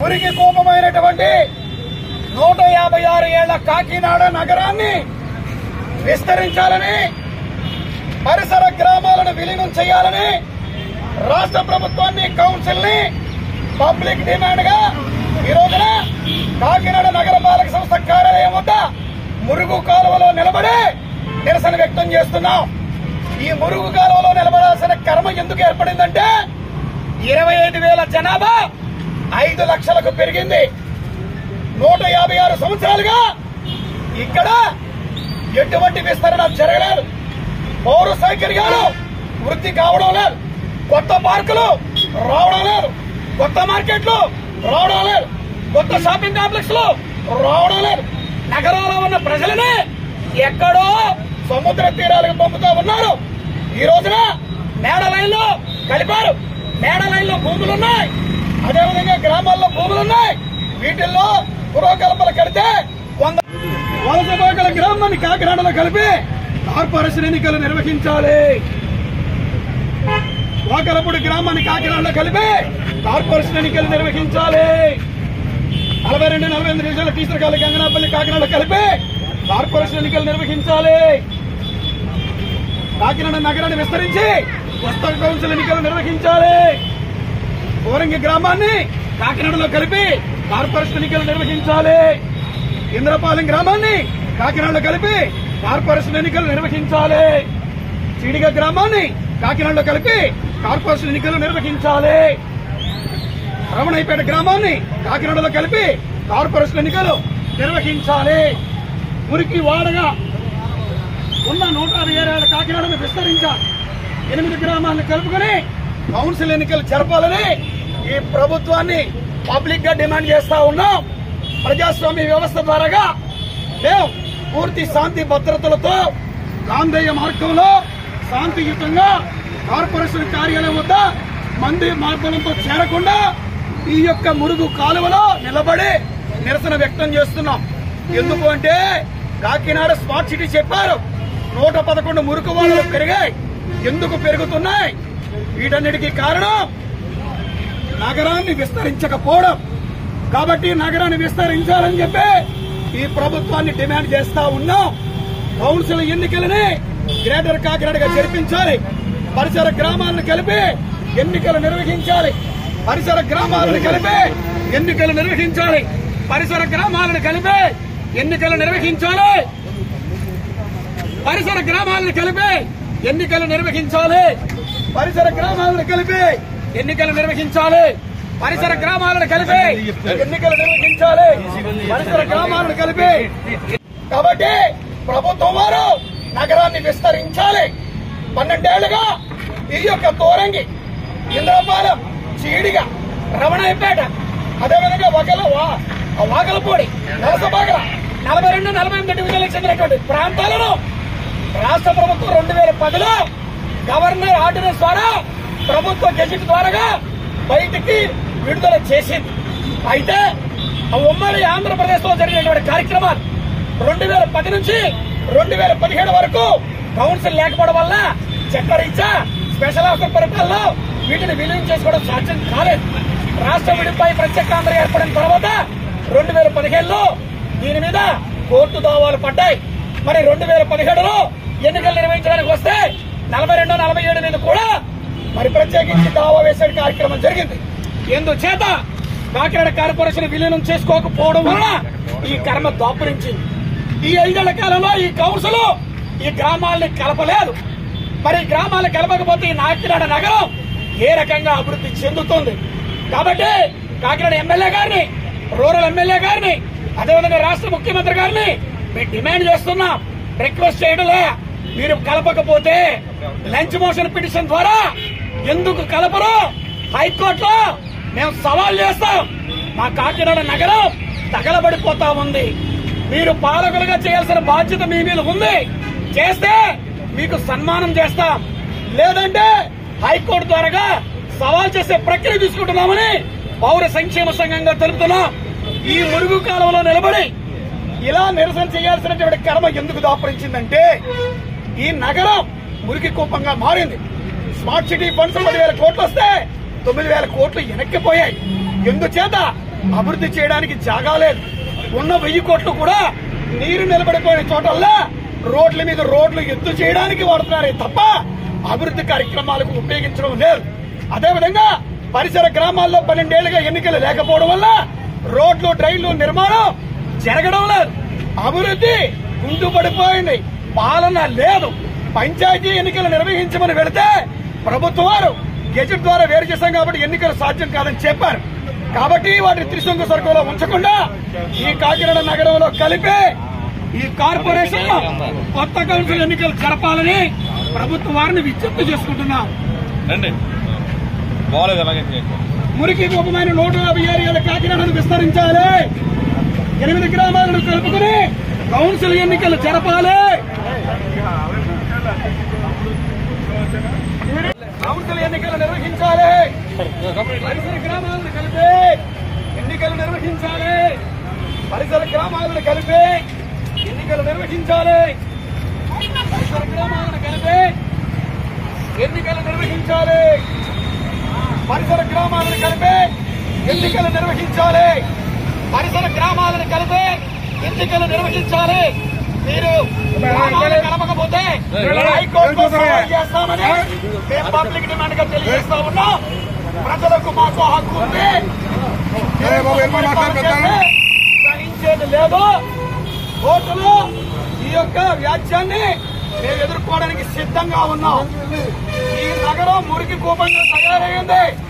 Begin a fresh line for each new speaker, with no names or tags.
మురికి కోపమైనటువంటి నూట యాభై ఆరు ఏళ్ల కాకినాడ నగరాన్ని విస్తరించాలని పరిసర గ్రామాలను విలీనం చేయాలని రాష్ట్ర ప్రభుత్వాన్ని కౌన్సిల్ ని పబ్లిక్ డిమాండ్ గా ఈ రోజున కాకినాడ నగర పాలక సంస్థ కార్యాలయం వద్ద మురుగు కాలువలో నిలబడి నిరసన వ్యక్తం చేస్తున్నాం ఈ మురుగు కాలువలో నిలబడాల్సిన కర్మ ఎందుకు ఏర్పడిందంటే ఇరవై ఐదు వేల జనాభా ఐదు లక్షలకు పెరిగింది నూట యాభై ఆరు సంవత్సరాలుగా ఇక్కడ ఎటువంటి విస్తరణ జరగలేదు పౌర సౌకర్యాలు వృద్ధి కావడం లేదు కొత్త పార్కులు రావడం లేదు కొత్త మార్కెట్లు రావడం లేదు కొత్త షాపింగ్ కాంప్లెక్స్ లు రావడం లేదు నగరంలో ఉన్న ప్రజలని ఎక్కడో సముద్ర తీరాలకు పంపుతా ఉన్నారు ఈ రోజున మేడ లైన్లో కలిపారు మేడ లైన్లో భూములున్నాయి అదేవిధంగా గ్రామాల్లో భూములున్నాయి వీటిల్లో పురోకల్పన కడితే వంద వలస బాగల గ్రామాన్ని కాకినాడలో కలిపి కార్పొరేషన్ ఎన్నికలు నిర్వహించాలి వాకలపూడి గ్రామాన్ని కాకినాడలో కలిపి కార్పొరేషన్ ఎన్నికలు నిర్వహించాలి నలభై రెండు నలభై ఎనిమిది నిమిషాల కీసరకాలి గంగనాపల్లి కాకినాడ కలిపి కార్పొరేషన్ ఎన్నికలు నిర్వహించాలి కాకినాడ నగరాన్ని విస్తరించి కొత్త కౌన్సిల్ ఎన్నికలు నిర్వహించాలి కోరంగి గ్రామాన్ని కాకినాడలో కలిపి కార్పొరేషన్ ఎన్నికలు నిర్వహించాలి ఇంద్రపాలెం గ్రామాన్ని కాకినాడలో కలిపి కార్పొరేషన్ ఎన్నికలు నిర్వహించాలి చీడిగ గ్రామాన్ని కాకినాడలో కలిపి కార్పొరేషన్ ఎన్నికలు నిర్వహించాలి రమణయ్యపేట గ్రామాన్ని కాకినాడలో కలిపి కార్పొరేషన్ ఎన్నికలు నిర్వహించాలి మురికి వాడగా ఉన్న నూట అరవై ఏడు కాకినాడను విస్తరించాలి ఎనిమిది గ్రామాలను కలుపుకొని కౌన్సిల్ ఎన్నికలు జరపాలని ఈ ప్రభుత్వాన్ని పబ్లిక్ గా డిమాండ్ చేస్తా ఉన్నాం ప్రజాస్వామ్య వ్యవస్థ ద్వారాగా మేము పూర్తి శాంతి భద్రతలతో గాంధేయ మార్గంలో శాంతియుతంగా కార్పొరేషన్ కార్యాలయం వద్ద మంది మార్పులతో చేరకుండా ఈ యొక్క మురుగు కాలువలో నిలబడి నిరసన వ్యక్తం చేస్తున్నాం ఎందుకు అంటే కాకినాడ స్మార్ట్ సిటీ చెప్పారు నూట పదకొండు మురుకు వాళ్ళు పెరిగాయి ఎందుకు పెరుగుతున్నాయి వీటన్నిటికీ కారణం నగరాన్ని విస్తరించకపోవడం కాబట్టి నగరాన్ని విస్తరించాలని చెప్పి ఈ ప్రభుత్వాన్ని డిమాండ్ చేస్తా ఉన్నాం కౌన్సిల్ ఎన్నికలని గ్రేటర్ కాకినాడగా జరిపించాలి పరిసర గ్రామాలను కలిపి ఎన్నికలు నిర్వహించాలి పరిసర గ్రామాలను కలిపి ఎన్నికలు నిర్వహించాలి పరిసర గ్రామాలను కలిపి ఎన్నికలు నిర్వహించాలి పరిసర గ్రామాలను కలిపి ఎన్నికలు నిర్వహించాలి పరిసర గ్రామాలను కలిపి ఎన్నికలు నిర్వహించాలి పరిసర గ్రామాలను కలిపి ఎన్నికలు నిర్వహించాలి పరిసర గ్రామాలను కలిపి కాబట్టి ప్రభుత్వం వారు నగరాన్ని విస్తరించాలి పన్నెండేళ్లుగా ఈ యొక్క తోరంగి ఇంద్రపాలెం చీడిగా రమణయ్యపేట అదేవిధంగా ఒకల వాగలపూడి నరసబాగల నలభై రెండు నలభై ఎనిమిది డివిజన్లకు చెందినటువంటి ప్రాంతాలను రాష్ట్ర ప్రభుత్వం రెండు వేల పదిలో గవర్నర్ ఆర్డినెన్స్ ద్వారా ప్రభుత్వ గెజిట్ ద్వారా బయటికి విడుదల చేసింది అయితే ఆ ఉమ్మడి ఆంధ్రప్రదేశ్ లో జరిగినటువంటి కార్యక్రమాలు రెండు వేల పది నుంచి రెండు వేల పదిహేడు వరకు కౌన్సిల్ లేకపోవడం వల్ల చట్టరీత్యా స్పెషల్ ఆఫీసర్ పరిపాలనలో వీటిని విలీనం చేసుకోవడం సాధ్యం కాలేదు రాష్ట్ర విడిపై ప్రత్యేక ఆంధ్ర ఏర్పడిన తర్వాత రెండు వేల పదిహేడులో దీని మీద కోర్టు దావాలు పడ్డాయి మరి రెండు వేల పదిహేడులో ఎన్నికలు నిర్వహించడానికి వస్తే నలభై రెండు నలభై ఏడు మీద కూడా మరి ప్రత్యేకించి దావా వేసే కార్యక్రమం జరిగింది ఎందుచేత కాకినాడ కార్పొరేషన్ విలీనం చేసుకోకపోవడం వలన ఈ కర్మ దాపురించింది ఈ ఐదేళ్ల కాలంలో ఈ కౌన్సిల్ ఈ గ్రామాల్ని కలపలేదు మరి ఈ గ్రామాలను కలపకపోతే ఈ కాకినాడ నగరం ఏ రకంగా అభివృద్ధి చెందుతుంది కాబట్టి కాకినాడ ఎమ్మెల్యే గారిని రూరల్ ఎమ్మెల్యే గారిని అదేవిధంగా రాష్ట్ర ముఖ్యమంత్రి గారిని మేము డిమాండ్ చేస్తున్నాం రిక్వెస్ట్ చేయడలే మీరు కలపకపోతే లంచ్ మోషన్ పిటిషన్ ద్వారా ఎందుకు కలపరు హైకోర్టులో మేము సవాల్ చేస్తాం మా కాకినాడ నగరం తగలబడిపోతా ఉంది మీరు పాలకులుగా చేయాల్సిన బాధ్యత మీ మీద ఉంది చేస్తే మీకు సన్మానం చేస్తాం లేదంటే హైకోర్టు ద్వారా సవాల్ చేసే ప్రక్రియ తీసుకుంటున్నామని పౌర సంక్షేమ సంఘంగా తెలుపుతున్నాం ఈ మురుగు కాలంలో నిలబడి ఇలా నిరసన చేయాల్సినటువంటి కర్మ ఎందుకు దాపరించిందంటే ఈ నగరం మురికి కూపంగా మారింది స్మార్ట్ సిటీ ఫండ్స్ పదివేల కోట్లు వస్తే తొమ్మిది వేల కోట్లు వెనక్కిపోయాయి ఎందుచేత అభివృద్ధి చేయడానికి జాగా లేదు ఉన్న వెయ్యి కోట్లు కూడా నీరు నిలబడిపోయిన చోటల్లా రోడ్ల మీద రోడ్లు ఎత్తు చేయడానికి వాడుతున్నారే తప్ప అభివృద్ధి కార్యక్రమాలకు ఉపయోగించడం లేదు అదేవిధంగా పరిసర గ్రామాల్లో పన్నెండేళ్లుగా ఎన్నికలు లేకపోవడం వల్ల రోడ్లు డ్రైన్లు నిర్మాణం జరగడం లేదు అభివృద్ధి కుంటుపడిపోయింది పాలన లేదు పంచాయతీ ఎన్నికలు నిర్వహించమని వెళితే ప్రభుత్వం వారు గెజెట్ ద్వారా వేరు చేశాం కాబట్టి ఎన్నికలు సాధ్యం కాదని చెప్పారు కాబట్టి వాటిని త్రిశంకు సరుకులో ఉంచకుండా ఈ కాకినాడ నగరంలో కలిపి ఈ కార్పొరేషన్ లో కొత్త కౌన్సిల్ ఎన్నికలు జరపాలని ప్రభుత్వం వారిని విజ్ఞప్తి చేసుకుంటున్నాం
రండి బాగోలేదు అలాగే చేయండి.
మురికి రూపమైన నూట యాభై ఏరియాల కాకినాడను విస్తరించాలి ఎనిమిది గ్రామాలను కలుపుకుని కౌన్సిల్ ఎన్నికలు జరపాలి కౌన్సిల్ ఎన్నికలు నిర్వహించాలి పరిసర గ్రామాలను కలిపి ఎన్నికలు నిర్వహించాలి పరిసర గ్రామాలను కలిపి ఎన్నికలు నిర్వహించాలి పరిసర గ్రామాలను కలిపి ఎన్నికలు నిర్వహించాలి పరిసర గ్రామాలను కలిపి ఎన్నికలు నిర్వహించాలి పరిసర గ్రామాలను కలిపి ఎన్నికలు నిర్వహించాలి మీరు గ్రామాలు కలపకపోతే హైకోర్టులో సవాల్ చేస్తామని మేము పబ్లిక్ డిమాండ్ గా తెలియజేస్తా ఉన్నాం ప్రజలకు మాకు హక్కు ఉంది సహించేది లేదు కోర్టులో ఈ యొక్క వ్యాజ్యాన్ని మేము ఎదుర్కోవడానికి సిద్ధంగా ఉన్నాం ఈ నగరం మురికి కూపంగా తయారైంది